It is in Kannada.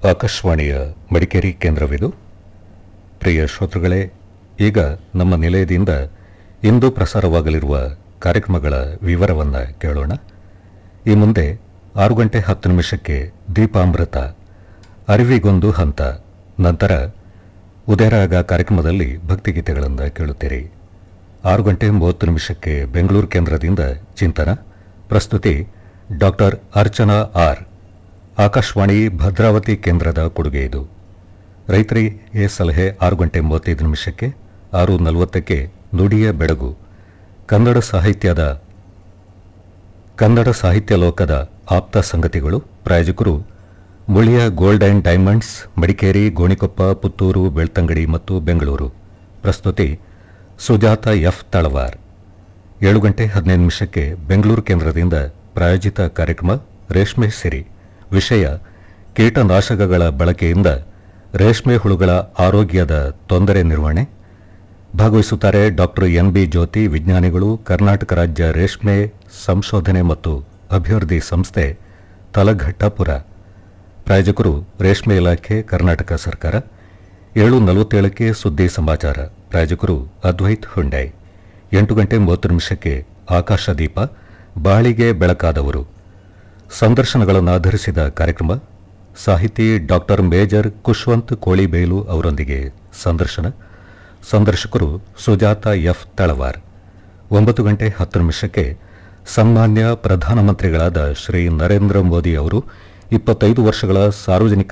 ಆಕಾಶವಾಣಿಯ ಮಡಿಕೇರಿ ಕೇಂದ್ರವಿದು ಪ್ರಿಯ ಶ್ರೋತೃಗಳೇ ಈಗ ನಮ್ಮ ನಿಲಯದಿಂದ ಇಂದು ಪ್ರಸಾರವಾಗಲಿರುವ ಕಾರ್ಯಕ್ರಮಗಳ ವಿವರವನ್ನು ಕೇಳೋಣ ಈ ಮುಂದೆ ಆರು ಗಂಟೆ ಹತ್ತು ನಿಮಿಷಕ್ಕೆ ದೀಪಾಮೃತ ಅರಿವಿಗೊಂದು ಹಂತ ನಂತರ ಉದಯರಾಗ ಕಾರ್ಯಕ್ರಮದಲ್ಲಿ ಭಕ್ತಿಗೀತೆಗಳನ್ನು ಕೇಳುತ್ತೀರಿ ಆರು ಗಂಟೆ ಮೂವತ್ತು ನಿಮಿಷಕ್ಕೆ ಬೆಂಗಳೂರು ಕೇಂದ್ರದಿಂದ ಚಿಂತನ ಪ್ರಸ್ತುತಿ ಡಾಕ್ಟರ್ ಅರ್ಚನಾ ಆರ್ ಆಕಾಶವಾಣಿ ಭದ್ರಾವತಿ ಕೇಂದ್ರದ ಕೊಡುಗೆ ಇದು ರೈತರಿಗೆ ಸಲಹೆ ಆರು ಗಂಟೆ ಮೂವತ್ತೈದು ನಿಮಿಷಕ್ಕೆ ಆರು ನಲವತ್ತಕ್ಕೆ ನುಡಿಯ ಬೆಳಗು ಕನ್ನಡ ಸಾಹಿತ್ಯದ ಕನ್ನಡ ಸಾಹಿತ್ಯ ಲೋಕದ ಆಪ್ತ ಸಂಗತಿಗಳು ಪ್ರಾಯೋಜಕರು Muliya gold and diamonds Madikeri Gonikoppa Puttur Belthangady ಮತ್ತು ಬೆಂಗಳೂರು ಪ್ರಸ್ತುತಿ ಸುಜಾತ ಎಫ್ ತಳವಾರ್ ಏಳು ಗಂಟೆ ಹದಿನೈದು ನಿಮಿಷಕ್ಕೆ ಬೆಂಗಳೂರು ಕೇಂದ್ರದಿಂದ ಪ್ರಾಯೋಜಿತ ಕಾರ್ಯಕ್ರಮ ರೇಷ್ಮೆ ಸಿರಿ ವಿಷಯ ಕೀಟನಾಶಕಗಳ ಬಳಕೆಯಿಂದ ರೇಷ್ಮೆ ಹುಳುಗಳ ಆರೋಗ್ಯದ ತೊಂದರೆ ನಿರ್ವಹಣೆ ಭಾಗವಹಿಸುತ್ತಾರೆ ಡಾಕ್ಟರ್ ಎನ್ ಬಿ ಜ್ಯೋತಿ ವಿಜ್ಞಾನಿಗಳು ಕರ್ನಾಟಕ ರಾಜ್ಯ ರೇಷ್ಮೆ ಸಂಶೋಧನೆ ಮತ್ತು ಅಭಿವೃದ್ಧಿ ಸಂಸ್ಥೆ ತಲಘಟ್ಟಪುರ ಪ್ರಾಯೋಜಕರು ರೇಷ್ಮೆ ಇಲಾಖೆ ಕರ್ನಾಟಕ ಸರ್ಕಾರ ಏಳು ನಲವತ್ತೇಳಕ್ಕೆ ಸುದ್ದಿ ಸಮಾಚಾರ ಪ್ರಾಯೋಜಕರು ಅದ್ವೈತ್ ಹುಂಡೈ ಎಂಟು ಗಂಟೆ ಮೂವತ್ತು ನಿಮಿಷಕ್ಕೆ ಆಕಾಶದೀಪ ಬಾಳಿಗೆ ಬೆಳಕಾದವರು ಸಂದರ್ಶನಗಳನ್ನು ಆಧರಿಸಿದ ಕಾರ್ಯಕ್ರಮ ಸಾಹಿತಿ ಡಾಕ್ಟರ್ ಮೇಜರ್ ಖುಷ್ವಂತ್ ಕೋಳಿಬೇಲು ಅವರೊಂದಿಗೆ ಸಂದರ್ಶನ ಸಂದರ್ಶಕರು ಸುಜಾತ ಎಫ್ ತಳವಾರ್ ಒಂಬತ್ತು ಗಂಟೆ ಹತ್ತು ನಿಮಿಷಕ್ಕೆ ಸನ್ಮಾನ್ಯ ಪ್ರಧಾನಮಂತ್ರಿಗಳಾದ ಶ್ರೀ ನರೇಂದ್ರ ಮೋದಿ ಅವರು ಇಪ್ಪತ್ತೈದು ವರ್ಷಗಳ ಸಾರ್ವಜನಿಕ